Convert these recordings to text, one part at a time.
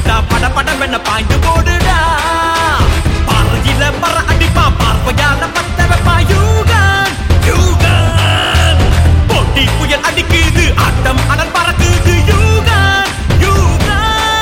சிங்கம்டா பட படவென பாய்ந்து போடுடா பார்வையில பற அடிப்பா பார்வையால பத்த வைப்பா யூகன் யூகன் போட்டி புயல் அடிக்குது ஆட்டம் அனல் பறக்குது யூகன் யூகன்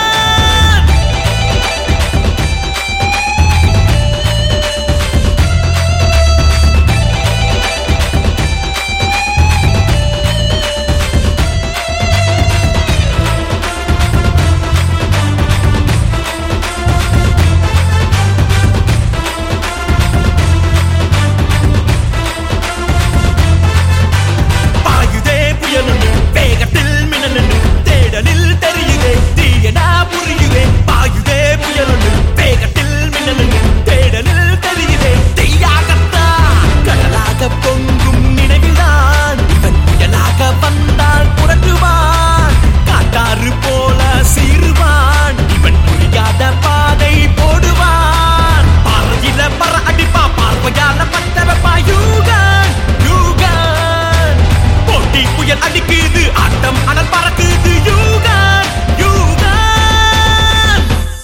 பாயுதே புயலுன்னு வேகத்தில் மின்னலுன்னு தேடலில் தெரியுதே தீயடா புரியுதே பாயுதே புயலுன்னு வேகத்தில் மின்னலுன்னு தேடலில் தெரியுதே தீயாகத்தான் கடலாக பொங்கும் நினைவில்தான் இவன் புயலாக வந்தால் புரட்டுவான் காட்டாறு போல சீருவான் இவன் புரியாத பாதை போடுவான் பார்வையில பற அடிப்பா பார்வையால பத்த வைப்பா யூகன் யூகன் போட்டி புயல் அடிக்குது ஆட்டம் அனல் பறக்குது யூகன் யூகன்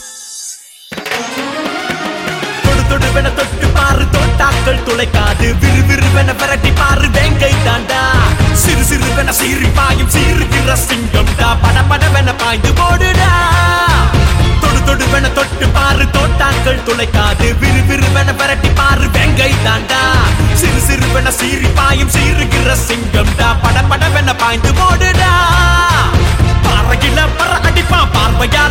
தொடு தொடுவென தொட்டு பாரு தோட்டாக்கள் துளைக்காது விறு விறுவென விரட்டி பாரு வேங்கை தாண்டா சிறு சிறுவென சீறி பாயும் சீருகிற சிங்கம்டா பட படவென பாய்ந்து போடுடா தொடு தொடுவென தொட்டு பாரு தோட்டாக்கள் துளைக்காது விறு விறுவென விரட்டி பாரு வேங்கை தாண்டா சிறு சிறுவென சீறி பாயும் சீருகிற சிங்கம்டா பட படவென பாய்ந்து போடுடா பார்வையில பற அடிப்பா பார்வையா